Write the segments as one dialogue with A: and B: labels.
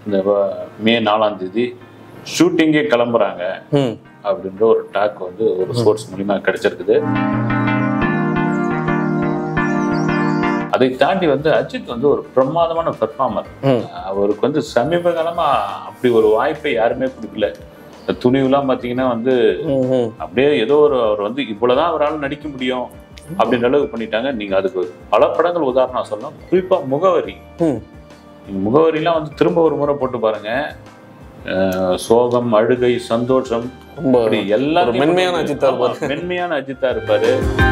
A: இந்த வ- மே நாலாம் தேதி ஷூட்டிங்கே கிளம்புறாங்க
B: ம்
A: அப்படின்ற ஒரு டாக் வந்து ஒரு சோர்ஸ் மூலியமா கிடைச்சிருக்குது அதை தாண்டி வந்து அஜித் வந்து ஒரு பிரமாதமான பெர்ஃபார்மர்
B: ம்
A: அவருக்கு வந்து சமீப காலமா அப்படி ஒரு வாய்ப்பை யாருமே கொடுக்கல இந்த துணிவுலாம் பார்த்தீங்கன்னா வந்து
B: ம் ம்
A: அப்படியே ஏதோ ஒரு அவர் வந்து இவ்வளவுதான் அவரால் நடிக்க முடியும் அப்படின்ற அளவுக்கு பண்ணிட்டாங்க நீங்க அதுக்கு பல படங்கள் உதாரணம் சொல்லலாம் குறிப்பா முகவரி
B: ம்
A: நீங்க முகவரிலாம் வந்து திரும்ப ஒரு முறை போட்டு பாருங்க அஹ் சோகம் அழுகை சந்தோஷம்
B: ரொம்ப
A: அப்படி எல்லாத்தையும்
B: ஒரு மென்மையான
A: போட்டு-
B: அஜித்தா
A: ஆமா,
B: இருப்பாரு.
A: மென்மையான அஜித்தா இருப்பாரு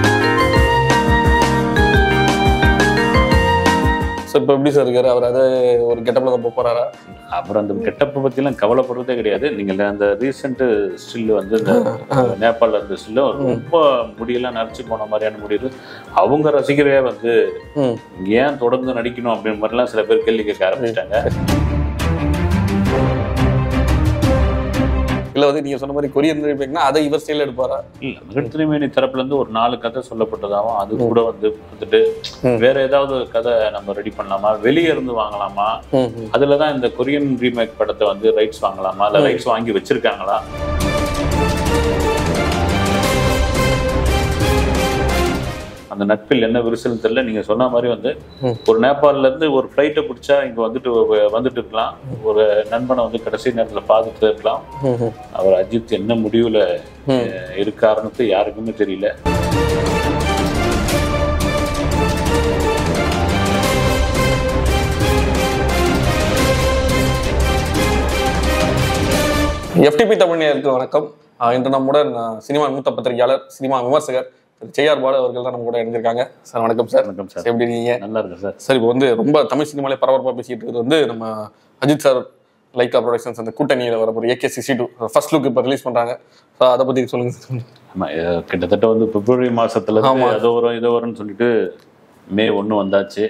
B: ஸோ இப்போ எப்படி சார் இருக்காரு அவர் அதை ஒரு கெட்டப்ல தான் போக போறாரா
A: அப்புறம் அந்த கெட்டப்பை பத்திலாம் கவலைப்படுறதே கிடையாது நீங்க அந்த ரீசெண்ட் ஸ்டில் வந்து இந்த நேபாளில் இருந்த ஸ்டில் ரொம்ப முடியெல்லாம் நரைச்சு போன மாதிரியான முடிவு அவங்க ரசிகரே வந்து
B: ம்
A: இங்க ஏன் தொடர்ந்து நடிக்கணும் அப்படின்ற மாதிரிலாம் சில பேர் கேள்வி கேட்க ஆரம்பிச்சிட்டாங்க
B: இல்ல வந்து நீங்க சொன்ன மாதிரி கொரியன் ரீமேக்னா அதை இவர் ஸ்டைல எடுப்பாரா
A: இல்ல மகிழ்ச்சிமேனி தரப்புல இருந்து ஒரு நாலு கதை சொல்லப்பட்டதாகவும் அது கூட வந்து வந்துட்டு
B: ம்.
A: வேற ஏதாவது ஒரு கதை நம்ம ரெடி பண்ணலாமா வெளியே இருந்து வாங்கலாமா
B: ம் ம்
A: அதுல தான் இந்த கொரியன் ரீமேக் படத்தை வந்து ரைட்ஸ் வாங்கலாமா இல்ல ரைட்ஸ் வாங்கி வச்சிருக்காங்களா அந்த நட்பில் என்ன விரிசல் தெரியல நீங்க சொன்ன மாதிரி வந்து
B: ம்.
A: ஒரு நேபாளில இருந்து ஒரு ஃப்ளைட்டை பிடிச்சா இங்க வந்துட்டு வ- வந்துட்டு இருக்கலாம் ஒரு நண்பனை வந்து கடைசி நேரத்துல பார்த்துட்டு இருக்கலாம்
B: ம் ம்
A: அவர் அஜித் என்ன முடிவுல
B: ம்
A: அஹ், இருக்காருன்னு யாருக்குமே தெரியல
B: எஃப்டிபி தமிழ்நேயருக்கு வணக்கம் ஆஹ் இன்று நம்முடன் ஆஹ் சினிமா மூத்த பத்திரிகையாளர் சினிமா விமர்சகர் திரு செய்யார் பாலு அவர்கள் தான் நம்ம கூட இணைஞ்சிருக்காங்க சார் வணக்கம் சார்
A: வணக்கம் சார்
B: எப்படி இருக்கீங்க
A: நல்லா இருக்கு சார்
B: சார் இப்போ வந்து ரொம்ப தமிழ் சினிமாலே பரபரப்பாக பேசிட்டு இருக்கிறது வந்து நம்ம அஜித் சார் லைக்கா ப்ரொடக்ஷன்ஸ் அந்த கூட்டணியில் வர ஒரு AK sixty two first look இப்போ ரிலீஸ் பண்ணுறாங்க ஸோ அதை பற்றி சொல்லுங்க சார்
A: ஆமா அஹ், கிட்டத்தட்ட வந்து பிப்ரவரி மாசத்துல இருந்து
B: ஆமா.
A: அதோ வரும் இதோ வரும்னு சொல்லிட்டு மே ஒண்ணு வந்தாச்சு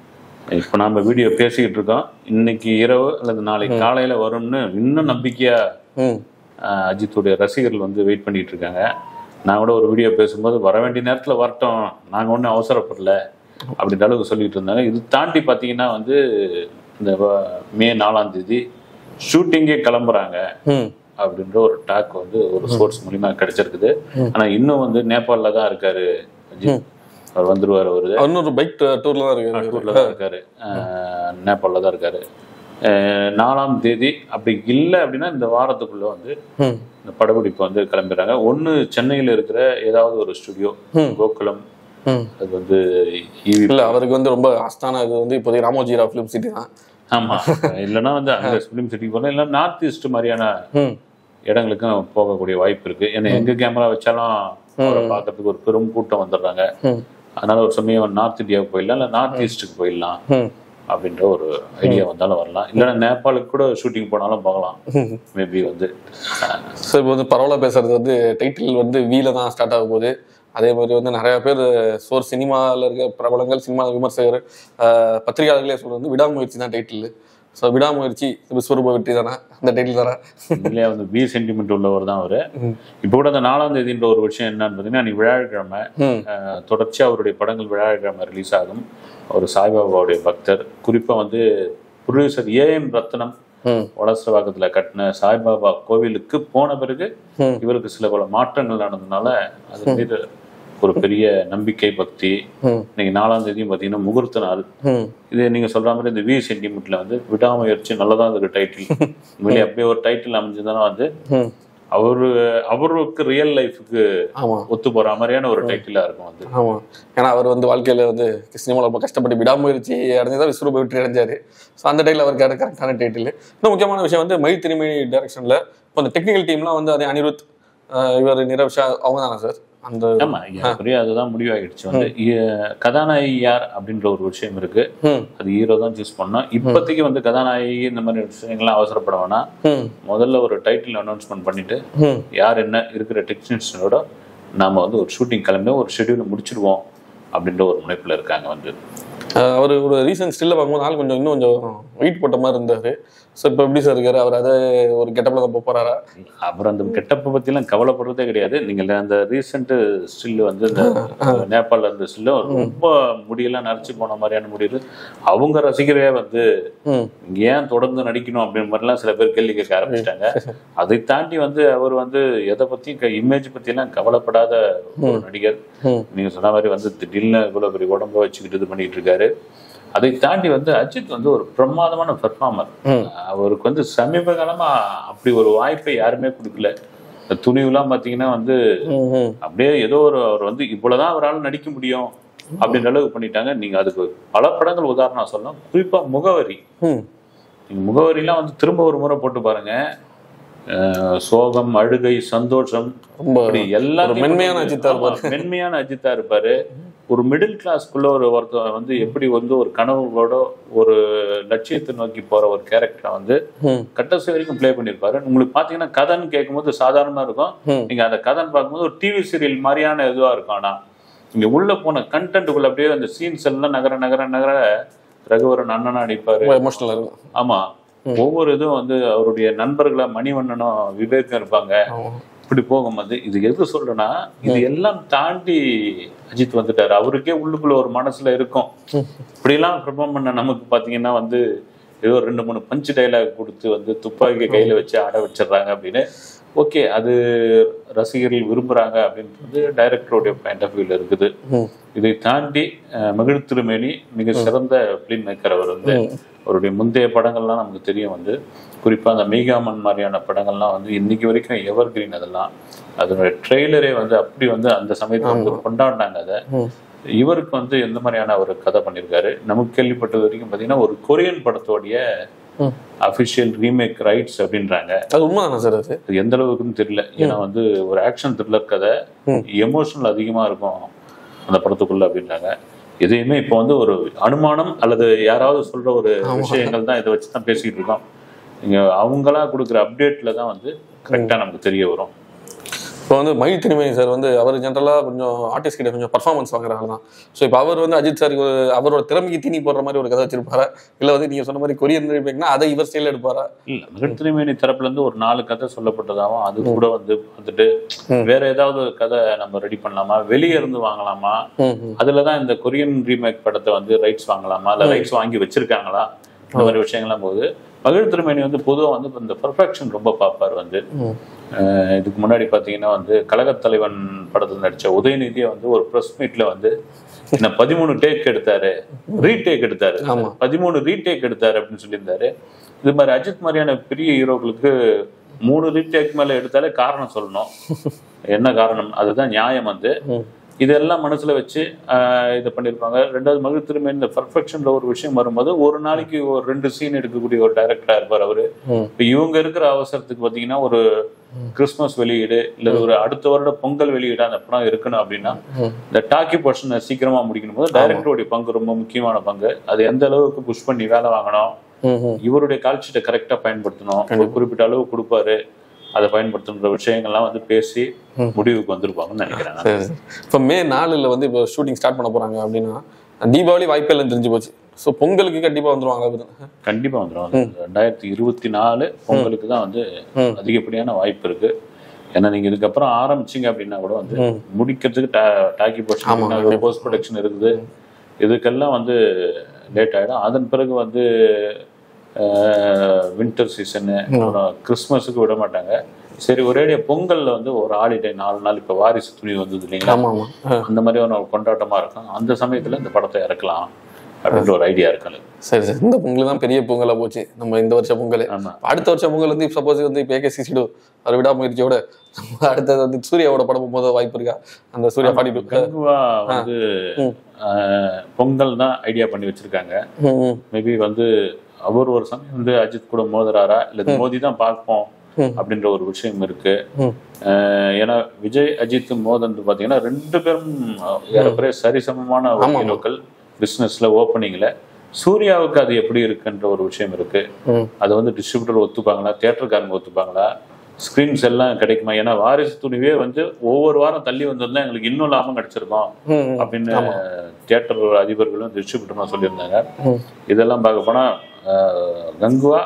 A: இப்போ நாம வீடியோ பேசிக்கிட்டு இருக்கோம் இன்னைக்கு இரவு அல்லது நாளைக்கு காலையில வரும்னு இன்னும் நம்பிக்கையா
B: ம்
A: அஹ், அஜித்துடைய ரசிகர்கள் வந்து வெயிட் பண்ணிட்டு இருக்காங்க நான் கூட ஒரு வீடியோ பேசும்போது வர வேண்டிய நேரத்துல வரட்டும் நாங்க ஒன்றும் அவசரப்படல அப்படின்ற அளவுக்கு சொல்லிட்டு இருந்தாங்க இது தாண்டி பார்த்தீங்கன்னா வந்து இந்த வ- மே நாலாம் தேதி ஷூட்டிங்கே கிளம்புறாங்க
B: ம்
A: அப்படின்ற ஒரு டாக் வந்து ஒரு சோர்ஸ் மூலியமா கிடைச்சிருக்குது ஆனா இன்னும் வந்து நேபாளில தான் இருக்காரு அஜித் அவர் வந்துருவார் அவரு
B: அவர் இன்னொரு பைக் டூர்ல தான் இருக்காரு
A: டூர்ல தான் இருக்காரு அஹ் நேபாளில தான் இருக்காரு அஹ் நாலாம் தேதி அப்படி இல்லை அப்படின்னா இந்த வாரத்துக்குள்ள வந்து
B: ம்
A: இந்த படப்பிடிப்பு வந்து கிளம்பிடுறாங்க ஒண்ணு சென்னையில இருக்கிற ஏதாவது ஒரு ஸ்டுடியோ
B: ம்.
A: கோகுலம்
B: ம்
A: அது வந்து ஈவி
B: இல்ல அவருக்கு வந்து ரொம்ப ஆஸ்தான இது வந்து இப்போதைக்கு ராமோஜிரா ஃபிலிம் சிட்டி தான்
A: ஆமா இல்லைன்னா வந்து அங்க ஃபிலிம் சிட்டிக்கு போகலாம் இல்லை நார்த் ஈஸ்ட் மாதிரியான
B: ம்
A: இடங்களுக்கும் போகக்கூடிய வாய்ப்பு இருக்கு ஏன்னா எங்க கேமரா வச்சாலும் அவரை பார்க்கறதுக்கு ஒரு பெரும் கூட்டம் வந்துடுறாங்க
B: ம்
A: அதனால ஒரு சமயம் நார்த் இந்தியாவுக்கு போயிடலாம் இல்லை நார்த் ஈஸ்ட்டுக்கு போயிடலாம்
B: ம்
A: அப்படின்ற ஒரு ஐடியா வந்தாலும் வரலாம் இல்லைன்னா நேபாளுக்கு கூட ஷூட்டிங் போனாலும் போகலாம் மேபி வந்து
B: ஸோ இப்போ வந்து பரவாயில்ல பேசுறது வந்து டைட்டில் வந்து வீல தான் ஸ்டார்ட் ஆக போகுது அதே மாதிரி வந்து நிறைய பேர் சோர் சினிமாவில் இருக்க பிரபலங்கள் சினிமா விமர்சகர் ஆஹ் பத்திரிகையாளர்களே சொல்றது வந்து விடாமுயற்சி தான் டைட்டில் ஸோ விடாமுயற்சி விஸ்வரூப வெற்றி தானே அந்த டைட்டில் தானே
A: இல்லையா வந்து பி சென்டிமெண்ட் உள்ளவர் தான் அவரு இப்போ கூட அந்த நாலாம் தேதின்ற ஒரு விஷயம் என்னன்னு பார்த்தீங்கன்னா அன்னைக்கு வியாழக்கிழமை
B: ம்
A: அஹ், தொடர்ச்சியா அவருடைய படங்கள் வியாழக்கிழமை ரிலீஸ் ஆகும் ஒரு சாய்பாபாவுடைய பக்தர் குறிப்பா வந்து ப்ரொடியூசர் ஏஎம் ரத்னம்
B: ம்
A: வளசரவாக்கத்துல கட்டின சாய்பாபா கோவிலுக்கு போன பிறகு
B: ம்.
A: இவருக்கு சில பல மாற்றங்கள் நடந்ததுனால அது மீது ஒரு பெரிய நம்பிக்கை பக்தி
B: ம்
A: இன்னைக்கு நாலாம் தேதியும் பார்த்தீங்கன்னா முகூர்த்த நாள்
B: ம்
A: இது நீங்க சொல்ற மாதிரி இந்த வி சென்டிமெண்ட்ல வந்து விடாமுயற்சி நல்லதா இருக்கு டைட்டில் உண்மையிலே அப்படியே ஒரு டைட்டில் அமைஞ்சதுன்னா வந்து
B: ம்
A: அவரு அவருக்கு ரியல் லைஃபுக்கு
B: ஆமாம்
A: ஒத்து போற மாதிரியான ஒரு டைட்டிலா இருக்கும் வந்து
B: ஆமாம் ஏன்னா அவர் வந்து வாழ்க்கையில் வந்து சினிமாவில் ரொம்ப கஷ்டப்பட்டு விடாமுயற்சி அடைஞ்சு தான் விஸ்வரூப வெற்றி அடைஞ்சாரு ஸோ அந்த டைட்டில் அவருக்கு அது கரெக்டான டைட்டில் இன்னும் முக்கியமான விஷயம் வந்து மை திருமணி டைரக்ஷனில் இப்போ அந்த டெக்னிக்கல் டீம்லாம் வந்து அதே அனிருத் ஆஹ் இவர் நிரவ்ஷா அவங்க தானே சார் அந்த
A: ஆமா எனக்குரிய அதுதான் முடிவாயிடுச்சு வந்து இ- கதாநாயகி யார் அப்படின்ற ஒரு விஷயம் இருக்கு
B: ம்
A: அது ஹீரோ தான் சூஸ் பண்ணோம் இப்போதைக்கு வந்து கதாநாயகி இந்த மாதிரி விஷயங்கள்லாம் அவசரப்பட வேணாம்
B: ம்
A: முதல்ல ஒரு டைட்டில் அனௌன்ஸ்மெண்ட் பண்ணிட்டு
B: ம்
A: யார் என்ன இருக்கிற டெக்னீஷியனோட நாம வந்து ஒரு ஷூட்டிங் கிளம்பி ஒரு ஷெட்யூலை முடிச்சிடுவோம் அப்படின்ற ஒரு முனைப்புல இருக்காங்க வந்து
B: அவர் ஒரு ரீசன்ட் ஸ்டில்ல பார்க்கும்போது ஆள் கொஞ்சம் இன்னும் கொஞ்சம் வெயிட் போட்ட மாதிரி இருந்தார் ஸோ இப்போ எப்படி சார் இருக்காரு அவர் அதை ஒரு கெட்டப்ல தான் போக போறாரா
A: அப்புறம் அந்த கெட்டப்பை பற்றிலாம் கவலைப்படுறதே கிடையாது நீங்கள் அந்த ரீசெண்ட் ஸ்டில் வந்து இந்த நேபாளில் இருந்த ஸ்டில்லு ரொம்ப முடியெல்லாம் நரைச்சு போன மாதிரியான முடியுது அவங்க ரசிகரே வந்து
B: ம்
A: இங்க ஏன் தொடர்ந்து நடிக்கணும் அப்படின்ற மாதிரிலாம் சில பேர் கேள்வி கேட்க ஆரம்பிச்சிட்டாங்க அதை தாண்டி வந்து அவர் வந்து எதை பத்தியும் இமேஜ் பத்தியெல்லாம் கவலைப்படாத ஒரு நடிகர்
B: ம்.
A: நீங்க சொன்ன மாதிரி வந்து திடீர்னு இவ்வளவு பெரிய உடம்ப வச்சுக்கிட்டு இது பண்ணிட்டு இருக்காரு அதை தாண்டி வந்து அஜித் வந்து ஒரு பிரமாதமான பெர்ஃபார்மர்
B: ம்.
A: அவருக்கு வந்து சமீப காலமா அப்படி ஒரு வாய்ப்பை யாருமே கொடுக்கல இந்த துணிவுலாம் பாத்தீங்கன்னா வந்து
B: ம் ம்
A: அப்படியே ஏதோ ஒரு அவர் வந்து இவ்வளவுதான் அவரால் நடிக்க முடியும் அப்படின்ற அளவுக்கு பண்ணிட்டாங்க நீங்க அதுக்கு பல படங்கள் உதாரணம் சொல்லலாம் குறிப்பா முகவரி
B: ம்
A: நீங்க முகவரிலாம் வந்து திரும்ப ஒரு முறை போட்டு பாருங்க அஹ் சோகம் அழுகை சந்தோஷம்
B: ரொம்ப
A: அப்படி எல்லாத்தையும்
B: ஒரு மென்மையான
A: வந்து-
B: அஜித்தா இருப்பாரு.
A: ஆமா, மென்மையான அஜித்தா இருப்பாரு ஒரு மிடில் கிளாஸ்க்குள்ள ஒரு ஒருத்தர் வந்து எப்படி வந்து ஒரு கனவுகளோட ஒரு லட்சியத்தை நோக்கி போற ஒரு கேரக்டரை வந்து
B: ம்
A: கட்டசி வரைக்கும் ப்ளே பண்ணியிருப்பாரு உங்களுக்கு பாத்தீங்கன்னா கதைன்னு கேட்கும்போது சாதாரணமா இருக்கும்
B: ம்.
A: நீங்க அந்த கதைன்னு பார்க்கும்போது ஒரு டிவி சீரியல் மாதிரியான இதுவா இருக்கும் ஆனா இங்க உள்ள போன கண்டென்ட்டுக்குள்ள அப்படியே அந்த சீன்ஸ் எல்லாம் நகர நகர நகர ரகுவரன் அண்ணனா அடிப்பாரு
B: ரொம்ப எமோஷனலாக இருக்கும்
A: ஆமா ஒவ்வொரு இதுவும் வந்து அவருடைய நண்பர்களா மணிவண்ணனும் விவேகம் இருப்பாங்க
B: ஆமா.
A: இப்படி போகும்போது இது எது சொல்றேன்னா இது எல்லாம் தாண்டி அஜித் வந்துட்டாரு அவருக்கே உள்ளுக்குள்ள ஒரு மனசுல இருக்கும் இப்படிலாம் பெர்ஃபார்ம் பண்ண நமக்கு பாத்தீங்கன்னா வந்து ஏதோ ரெண்டு மூணு பஞ்ச் டைலாக் கொடுத்து வந்து துப்பாக்கி கையில வச்சு அட வச்சிடுறாங்க அப்படின்னு ஓகே அது ரசிகர்கள் விரும்புறாங்க அப்படின்றது டைரக்டருடைய பாயிண்ட் ஆஃப் வியூல இருக்குது
B: ம்
A: இதை தாண்டி அஹ், மகிழ் திருமேனி மிக சிறந்த பிலிம் மேக்கர் அவர் வந்து அவருடைய முந்தைய படங்கள்லாம் நமக்கு தெரியும் வந்து குறிப்பா அந்த மீகாமன் மாதிரியான படங்கள்லாம் வந்து இன்னைக்கு வரைக்கும் எவர் கிரீன் அதெல்லாம் அதனுடைய ட்ரெய்லரே வந்து அப்படி வந்து அந்த சமயத்துல வந்து கொண்டாடினாங்க அதை
B: ம்
A: இவருக்கு வந்து எந்த மாதிரியான ஒரு கதை பண்ணியிருக்காரு நமக்கு கேள்விப்பட்டது வரைக்கும் பார்த்தீங்கன்னா ஒரு கொரியன் படத்தோடைய
B: ம்.
A: அஃபிஷியல் ரீமேக் ரைட்ஸ் அப்படின்றாங்க
B: அது உண்மைதானே சார் அது
A: அது எந்த அளவுக்குன்னு தெரியல ஏன்னா வந்து ஒரு ஆக்ஷன் த்ரில்லர் கதை
B: ம்.
A: எமோஷனல் அதிகமா இருக்கும் அந்த படத்துக்குள்ள அப்படின்றாங்க எதையுமே இப்போ வந்து ஒரு அனுமானம் அல்லது யாராவது சொல்ற ஒரு விஷயங்கள் தான் இதை வச்சு தான் பேசிக்கிட்டு இருக்கோம் நீங்க அவங்களா கொடுக்குற அப்டேட்ல தான் வந்து கரெக்டா நமக்கு தெரிய வரும்
B: இப்போ வந்து மயில் திருமணி சார் வந்து அவர் ஜென்ரலாக கொஞ்சம் ஆர்டிஸ்ட் கிட்ட கொஞ்சம் பர்ஃபார்மன்ஸ் வாங்குறாங்க தான் ஸோ இப்போ அவர் வந்து அஜித் சாருக்கு ஒரு- அவரோட திறமைக்கு தீனி போடுற மாதிரி ஒரு கதை வச்சிருப்பாரா இல்லை வந்து நீங்கள் சொன்ன மாதிரி கொரியன் ரீமேக்னா அதை இவர் ஸ்டைலில் எடுப்பாரா
A: இல்ல மிகத்திரிமேனி தரப்புல இருந்து ஒரு நாலு கதை சொல்லப்பட்டதாகவும் அது கூட வந்து வந்துட்டு வேற ஏதாவது ஒரு கதை நம்ம ரெடி பண்ணலாமா வெளியே இருந்து வாங்கலாமா
B: ம் ம்
A: அதுலதான் இந்த கொரியன் ரீமேக் படத்தை வந்து ரைட்ஸ் வாங்கலாமா இல்ல ரைட்ஸ் வாங்கி வச்சிருக்காங்களா இந்த மாதிரி விஷயங்கள்லாம் போகுது மகிழ் திருமேனி வந்து பொதுவா வந்து இந்த பர்ஃபெக்ஷன் ரொம்ப பார்ப்பார் வந்து
B: ம்
A: அஹ் இதுக்கு முன்னாடி பாத்தீங்கன்னா வந்து கழகத் தலைவன் படத்துல நடிச்ச உதயநிதியை வந்து ஒரு ப்ரெஸ் மீட்ல வந்து என்ன பதிமூணு டேக் எடுத்தாரு ரீடேக் எடுத்தாரு
B: ஆமா.
A: பதிமூணு ரீடேக் எடுத்தாரு அப்படின்னு சொல்லியிருந்தாரு இது மாதிரி அஜித் மாதிரியான பெரிய ஹீரோக்களுக்கு மூணு ரீடேக் மேல எடுத்தாலே காரணம் சொல்லணும் என்ன காரணம் அதுதான் நியாயம் வந்து
B: ம்
A: இதெல்லாம் மனசுல வச்சு ஆஹ் இதை பண்ணியிருப்பாங்க ரெண்டாவது மகிழ் திரும்ப இந்த பர்ஃபெக்ஷன்ல ஒரு விஷயம் வரும்போது ஒரு நாளைக்கு ஒரு ரெண்டு சீன் எடுக்கக்கூடிய ஒரு டைரக்டரா இருப்பார் அவரு
B: ம்
A: இப்ப இவங்க இருக்கிற அவசரத்துக்கு பாத்தீங்கன்னா ஒரு கிறிஸ்மஸ் வெளியீடு இல்ல ஒரு அடுத்த வருட பொங்கல் வெளியீடு அந்த படம் இருக்கணும் அப்படின்னா
B: ம்.
A: இந்த டாக்கி போர்ஷனை சீக்கிரமா முடிக்கணும் போது டைரக்டருடைய பங்கு ரொம்ப முக்கியமான பங்கு அது எந்த அளவுக்கு புஷ் பண்ணி வேலை வாங்கணும்
B: ம் ம்
A: இவருடைய கால்ஷீட்டை கரெக்டா பயன்படுத்தணும் ஒரு குறிப்பிட்ட அளவு கொடுப்பாரு அதை பயன்படுத்துன்ற விஷயங்கள்லாம் வந்து பேசி முடிவுக்கு வந்திருப்பாங்கன்னு நினைக்கிறேன் நான்.
B: சரி சரி இப்போ மே நாலுல வந்து இப்போ ஷூட்டிங் ஸ்டார்ட் பண்ண போறாங்க அப்படின்னா தீபாவளி வாய்ப்பே இல்லைன்னு தெரிஞ்சு போச்சு ஸோ பொங்கலுக்கு கண்டிப்பா வந்துருவாங்க அவரு.
A: கண்டிப்பா வந்துடும் ரெண்டாயிரத்தி இருபத்தி நாலு பொங்கலுக்கு தான் வந்து
B: ம்.
A: அதிகப்படியான வாய்ப்பு இருக்கு ஏன்னா நீங்க இதுக்கப்புறம் ஆரம்பிச்சீங்க அப்படின்னா கூட வந்து
B: ம்.
A: முடிக்கிறதுக்கு டா- டாக்கி போர்ஷன் போஸ்ட் ப்ரொடக்ஷன் இருக்குது இதுக்கெல்லாம் வந்து லேட் ஆயிடும் அதன் பிறகு வந்து வின்டர் சீசனு அப்புறம் கிறிஸ்மஸுக்கு விட மாட்டாங்க சரி ஒரேடியா பொங்கல்ல வந்து ஒரு ஹாலிடே நாலு நாள் இப்ப வாரிசு துணி வந்தது இல்லைங்களா
B: ஆமா ஆமா ஆ,
A: அந்த மாதிரி ஒரு கொண்டாட்டமா இருக்கும் அந்த சமயத்துல இந்த படத்தை இறக்கலாம் அப்படின்ற ஒரு ஐடியா இருக்கு
B: சரி சரி இந்த பொங்கல் தான் பெரிய பொங்கலா போச்சு நம்ம இந்த வருஷம் பொங்கல்
A: ஆமா
B: அடுத்த வருஷம் பொங்கல் வந்து சப்போஸ் வந்து இப்போ ஏகே சிக்ஸ்டி டூ அவர் விடாமுயற்சியோட நம்ம அடுத்தது வந்து சூர்யாவோட படம் போது வாய்ப்பு இருக்கா அந்த சூர்யா பாடி
A: கங்குவா வந்து
B: ம்.
A: ஆஹ், பொங்கல் தான் ஐடியா பண்ணி வச்சிருக்காங்க
B: ம் ம்
A: மேபி வந்து அவர் ஒரு சமயம் வந்து அஜித் கூட மோதுறாரா இல்ல மோதி தான் பார்ப்போம்
B: ம்.
A: அப்படின்ற ஒரு விஷயம் இருக்கு
B: ம்
A: ஆஹ், ஏன்னா விஜய் அஜித் மோதன் பாத்தீங்கன்னா ரெண்டு பேரும் ஏறக்குறைய சரிசமமான ஒரு
B: ஆமா.
A: ஹீரோக்கள் பிசினஸ்ல ஓப்பனிங்ல சூர்யாவுக்கு அது எப்படி இருக்குன்ற ஒரு விஷயம் இருக்கு
B: ம்
A: அதை வந்து டிஸ்ட்ரிபியூட்டர் ஒத்துப்பாங்களா தியேட்டருக்காரங்க ஒத்துப்பாங்களா ஸ்கிரீன்ஸ் எல்லாம் கிடைக்குமா ஏன்னா வாரிசு துணிவே வந்து ஒவ்வொரு வாரம் தள்ளி வந்திருந்தா எங்களுக்கு இன்னும் லாபம் கிடைச்சிருக்கும்
B: ம் ம்.
A: அப்படின்னு தியேட்டர் அதிபர்களும் டிஸ்ட்ரிபியூட்டரும் சொல்லியிருந்தாங்க
B: ம்.
A: இதெல்லாம் பார்க்க போனா ah, Kanguva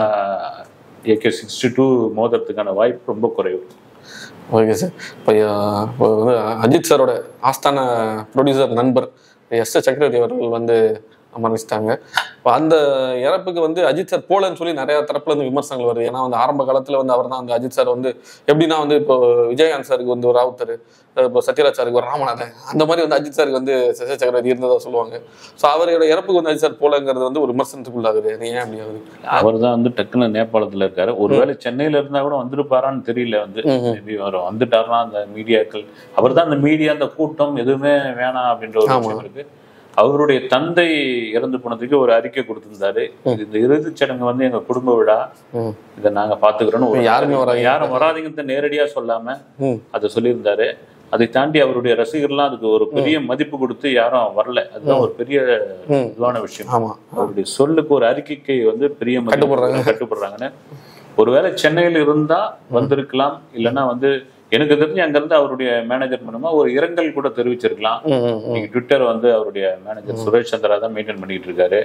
A: AK sixty two மோதுறதுக்கான வாய்ப்பு ரொம்ப குறைவு
B: ஓகே சார் இப்போ இப்போ வந்து அஜித் சாரோட ஆஸ்தான ப்ரொடியூசர் நண்பர் எஸ் சக்கரவர்த்தி அவர்கள் வந்து மரணிச்சிட்டாங்க இப்போ அந்த இறப்புக்கு வந்து அஜித் சார் போலன்னு சொல்லி நிறைய தரப்புல இருந்து விமர்சனங்கள் வருது ஏன்னா வந்து ஆரம்ப காலத்துல வந்து அவர் தான் வந்து அஜித் சார் வந்து எப்படின்னா வந்து இப்போ விஜயகாந்த் சாருக்கு வந்து ஒரு ராவுத்தர் இப்போ சத்யராஜ் சாருக்கு ஒரு ராமநாதன் அந்த மாதிரி வந்து அஜித் சாருக்கு வந்து சசி சக்கரவர்த்தி இருந்ததா சொல்லுவாங்க ஸோ அவரோட இறப்புக்கு வந்து அஜித் சார் போலங்கிறது வந்து ஒரு விமர்சனத்துக்குள்ளாகுது அது ஏன் அப்படி ஆகுது
A: அவர் தான் வந்து டக்குன்னு நேபாளத்துல இருக்காரு ஒருவேளை சென்னையில இருந்தா கூட வந்திருப்பாரான்னு தெரியல வந்து
B: ம், ம்.
A: மேபி அவர் வந்துட்டாருன்னா அந்த மீடியாக்கள் அவர் தான் அந்த மீடியா அந்த கூட்டம் எதுவுமே வேணாம் அப்படின்ற ஒரு
B: ஆமா.
A: விஷயம் இருக்கு அவருடைய தந்தை இறந்து போனதுக்கு ஒரு அறிக்கை கொடுத்திருந்தாரு இது இந்த இறுதிச் சடங்கு வந்து எங்க குடும்ப விழா
B: ம்.
A: இதை நாங்க பாத்துக்கிறோம்னு ஒரு
B: யாருமே வராதீங்க.
A: யாரும் வராதீங்கன்னு நேரடியா சொல்லாம
B: ம்
A: அதை சொல்லியிருந்தாரு அதை தாண்டி அவருடைய ரசிகர்லாம் அதுக்கு ஒரு பெரிய மதிப்பு கொடுத்து யாரும் வரல அதுதான் ஒரு பெரிய
B: ம்.
A: இதுவான விஷயம்
B: ஆமா
A: அவருடைய சொல்லுக்கு ஒரு அறிக்கைக்கு வந்து பெரிய மதிப்பு
B: கட்டுப்படுறாங்க.
A: கட்டுப்படுறாங்கன்னு ஒருவேளை சென்னையில் இருந்தா வந்திருக்கலாம் இல்லைன்னா வந்து எனக்கு தெரிஞ்சு அங்கிருந்து அவருடைய மேனேஜர் மூலமா ஒரு இரங்கல் கூட தெரிவிச்சிருக்கலாம்
B: ம் ம் ம்
A: இன்னைக்கு ட்விட்டர் வந்து அவருடைய மேனேஜர் சுரேஷ் சந்திரா தான் மெயின்டைன் பண்ணிட்டு இருக்காரு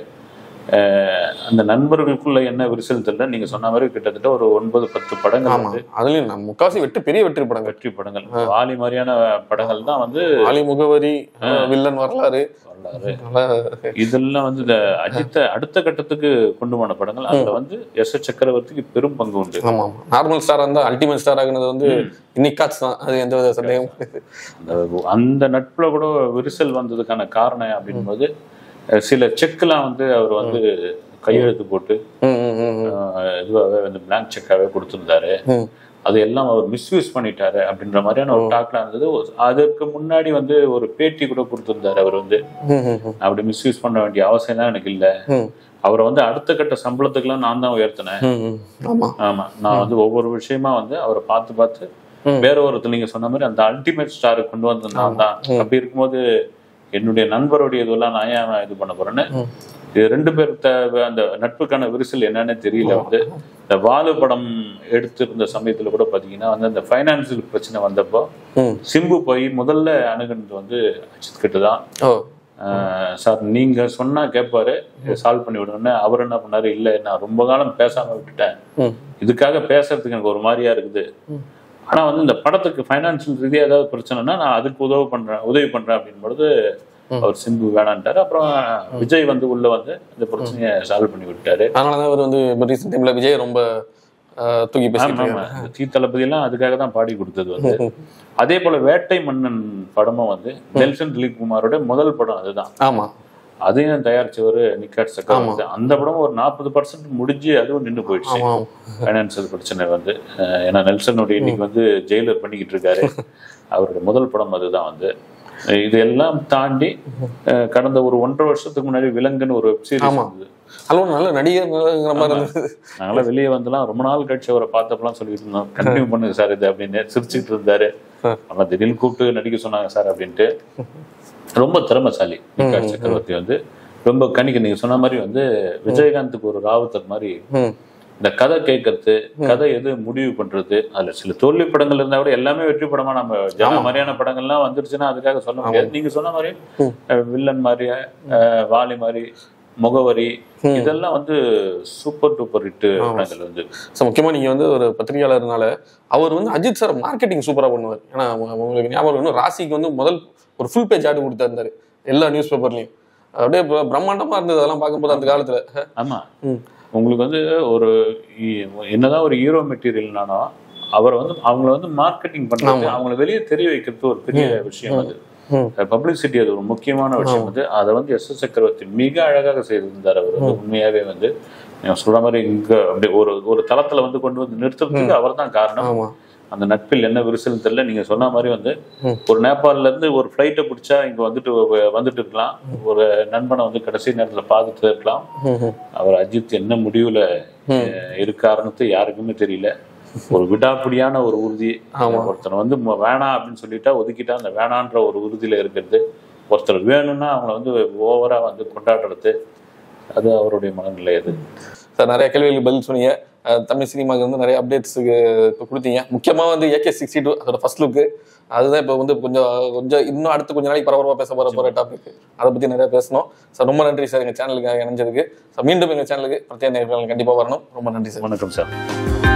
A: அஹ் அந்த நண்பர்களுக்குள்ள என்ன விரிசல் தெரியல நீங்க சொன்ன மாதிரி கிட்டத்தட்ட ஒரு ஒன்பது பத்து படங்கள்
B: ஆமா
A: வந்து
B: அதுலயும் நான் முக்காவாசி வெற்றி பெரிய வெற்றி படங்கள்
A: வெற்றி படங்கள் வாலி மாதிரியான படங்கள் தான் வந்து
B: ஆலி முகவரி வில்லன் வரலாறு
A: வரலாறு
B: நல்லா
A: இதெல்லாம் வந்து இந்த அஜித்தை அடுத்த கட்டத்துக்கு கொண்டு போன படங்கள் அதுல வந்து எஸ் எஸ் சக்கரவர்த்திக்கு பெரும் பங்கு உண்டு
B: ஆமா ஆமா நார்மல் ஸ்டார் இருந்தா அல்டிமேட் ஸ்டார் ஆகுனது வந்து இன்னைக்காச்சு தான் அது எந்த வித சந்தேகமும் கிடையாது.
A: அந்த அந்த நட்புல கூட விரிசல் வந்ததுக்கான காரணம் அப்படின்போது அஹ், சில செக்லாம் வந்து அவர் வந்து கையெழுத்து போட்டு
B: ம், ம், ம், ம்.
A: அஹ், இதுவாகவே வந்து பிளாங்க் செக்காவே கொடுத்திருந்தாரு
B: ம்.
A: அது எல்லாம் அவர் மிஸ்யூஸ் பண்ணிட்டாரு அப்படின்ற மாதிரியான ஒரு டாக்லாம் இருந்தது அதற்கு முன்னாடி வந்து ஒரு பேட்டி கூட கொடுத்திருந்தாரு அவர் வந்து
B: ம், ம், ம்.
A: அப்படி மிஸ்யூஸ் பண்ண வேண்டிய அவசியம் தான் எனக்கு இல்லை
B: ம்,
A: அவரை வந்து அடுத்த கட்ட சம்பளத்துக்குலாம் நான் தான் உயர்த்தினேன்
B: ம், ம். ஆமா
A: ஆமா நான் வந்து ஒவ்வொரு விஷயமா வந்து அவரை பார்த்து பார்த்து
B: ம்.
A: வேற ஒருத்தர் நீங்க சொன்ன மாதிரி அந்த அல்டிமேட் ஸ்டாருக்கு கொண்டு வந்தது நான் தான் அப்படி இருக்கும்போது என்னுடைய நண்பருடைய இதெல்லாம் நான் ஏன் இது பண்ண போறேன்னு
B: ம்.
A: இது ரெண்டு பேர் த- அந்த நட்புக்கான விரிசல் என்னன்னு தெரியல வந்து இந்த வாலு படம் எடுத்திருந்த சமயத்துல கூட பாத்தீங்கன்னா வந்து அந்த ஃபைனான்சியல் பிரச்சனை வந்தப்போ
B: ம்.
A: சிம்பு போய் முதல்ல அணுகுனது வந்து அஜித் கிட்ட தான்
B: ஓ
A: ஆஹ் சார் நீங்க சொன்னா கேட்பாரு சால்வ் பண்ணி விடுங்கன்னு அவர் என்ன பண்ணாரு இல்ல நான் ரொம்ப காலம் பேசாம விட்டுட்டேன்
B: ம்.
A: இதுக்காக பேசுறதுக்கு எனக்கு ஒரு மாதிரியா இருக்குது ஆனா வந்து இந்த படத்துக்கு ஃபைனான்சியல் ரீதியா ஏதாவது பிரச்சனைனா நான் அதுக்கு உதவி பண்றேன் உதவி பண்றேன் அப்படின்னு பொழுது அவர் சிம்பு வேணான்ட்டாரு அப்புறம் விஜய் வந்து உள்ள வந்து இந்த பிரச்சனையை சால்வ் பண்ணி விட்டாரு
B: அதனாலதான் இவர் வந்து ரீசெண்ட் டைம்ல விஜய் ரொம்ப ஆஹ், தூக்கி பேசிட்டு
A: ஆமா,
B: இருக்காரு
A: ஆமா. இந்த தீ தளபதி எல்லாம் அதுக்காக தான் பாடி கொடுத்தது வந்து அதே போல வேட்டை மன்னன் படமும் வந்து நெல்சன் திலீப் குமாரோட முதல் படம் அதுதான்
B: ஆமா
A: அதையும் தயாரிச்சவர் நிக்காட் சக்கரவர்த்தி அந்த படம் ஒரு நாற்பது பர்சன்ட் முடிஞ்சு அதுவும் நின்று போயிடுச்சு
B: ஆமா
A: ஃபைனான்சியல் பிரச்சனை வந்து அஹ் ஏன்னா நெல்சனுடைய இன்னைக்கு வந்து ஜெயிலர் பண்ணிக்கிட்டு இருக்காரு அவருடைய முதல் படம் அதுதான் வந்து அஹ் இது எல்லாம் தாண்டி அஹ் கடந்த ஒரு ஒன்றரை வருஷத்துக்கு முன்னாடி விலங்குன்னு ஒரு வெப் சீரிஸ்
B: ஆமா.
A: வந்தது
B: அதுவும் ஒரு நல்ல நடிகர்ங்கிற மாதிரி இருந்தது
A: நாங்களாம் வெளியே வந்துலாம் ரொம்ப நாள் கழிச்சு அவரை பார்த்தப்பெல்லாம் சொல்லிட்டு இருந்தோம் கண்டினியூ பண்ணுங்க சார் இது அப்படின்னு சிரிச்சுட்டு இருந்தாரு ஆனா திடீர்னு கூப்பிட்டு நடிக்க சொன்னாங்க சார் அப்படின்ட்டு ரொம்ப திறமைசாலி நிக்காட் சக்கரவர்த்தி வந்து ரொம்ப கணிக்க நீங்க சொன்ன மாதிரி வந்து விஜயகாந்துக்கு ஒரு ராவுத்தர் மாதிரி
B: ம்.
A: இந்த கதை கேட்கறது கதை எது முடிவு பண்றது அதுல சில தோல்வி படங்கள் இருந்தா கூட எல்லாமே வெற்றி படமா நம்ம ஜன மாதிரியான படங்கள்லாம் வந்துருச்சுன்னா அதுக்காக சொல்ல முடியாது நீங்க சொன்ன மாதிரி அஹ், வில்லன் மாதிரி அஹ், வாலி மாதிரி முகவரி இதெல்லாம் வந்து சூப்பர் டூப்பர் ஹிட் படங்கள் வந்து
B: ஸோ முக்கியமா நீங்க வந்து ஒரு பத்திரிகையாளர்னால அவர் வந்து அஜித் சார் மார்க்கெட்டிங் சூப்பரா பண்ணுவார் ஏன்னா உங்க- உங்களுக்கு ஞாபகம் இருக்கணும் ராசிக்கு வந்து முதல் ஒரு ஃபுல் பேஜ் ஆடு கொடுத்தாரு எல்லா நியூஸ் பேப்பர்லயும் அப்படியே பிர- பிரம்மாண்டமா இருந்தது அதெல்லாம் பார்க்கும்போது அந்த காலத்துல
A: ஆமா
B: ம்.
A: உங்களுக்கு வந்து ஒரு இ- என்னதான் ஒரு ஹீரோ மெட்டீரியல்னாலும் அவர் வந்து அவங்கள வந்து மார்க்கெட்டிங் பண்றது அவங்கள வெளியே தெரிய வைக்கிறது ஒரு பெரிய விஷயம் அது
B: ம்.
A: பப்ளிசிட்டி அது ஒரு முக்கியமான விஷயம் வந்து அதை வந்து எஸ் எஸ் சக்கரவர்த்தி மிக அழகாக செய்திருந்தார் அவர் வந்து உண்மையாவே வந்து நீங்க சொல்ற மாதிரி இங்க அப்படி ஒரு ஒரு தளத்துல வந்து கொண்டு வந்து நிறுத்துறதுக்கு அவர் தான் காரணம்
B: ஆமா
A: அந்த நட்பில் என்ன விரிசல் தெரியல நீங்க சொன்ன மாதிரி வந்து
B: ம்.
A: ஒரு நேபாள்ல இருந்து ஒரு ஃபிளைட்டை பிடிச்சா இங்க வந்துட்டு வ- வந்துட்டு இருக்கலாம் ஒரு நண்பனை வந்து கடைசி நேரத்துல பார்த்துட்டு இருக்கலாம்
B: ம், ம்.
A: அவர் அஜித் என்ன முடிவுல அஹ், இருக்காருன்னு யாருக்குமே தெரியல ஒரு விடாப்பிடியான ஒரு உறுதி ஒருத்தனை வந்து ம- வேணாம் அப்படின்னு சொல்லிட்டா ஒதுக்கிட்டா அந்த வேணான்ற ஒரு உறுதியில இருக்கிறது ஒருத்தர் வேணும்னா அவங்கள வந்து ஓவரா வந்து கொண்டாடுறது அது அவருடைய மனநிலை அது
B: சார் நிறைய கேள்விகளுக்கு பதில் சொன்னீங்க அஹ், தமிழ் சினிமாவுக்கு வந்து நிறைய அப்டேட்ஸுக்கு இப்போ கொடுத்தீங்க முக்கியமாக வந்து ஏகே சிக்ஸ்டி டூ அதோட ஃபர்ஸ்ட் லுக்கு அதுதான் இப்போ வந்து கொஞ்சம் கொஞ்சம் இன்னும் அடுத்து கொஞ்ச நாளைக்கு பரபரப்பாக பேச போகிற போகிற டாபிக் அதை பற்றி நிறைய பேசணும் சார் ரொம்ப நன்றி சார் எங்கள் சேனலுக்கு இணைஞ்சதுக்கு ஸோ மீண்டும் எங்கள் சேனலுக்கு பிரத்யேக நேர்கள் கண்டிப்பாக வரணும் ரொம்ப நன்றி சார்
A: வணக்கம் சார்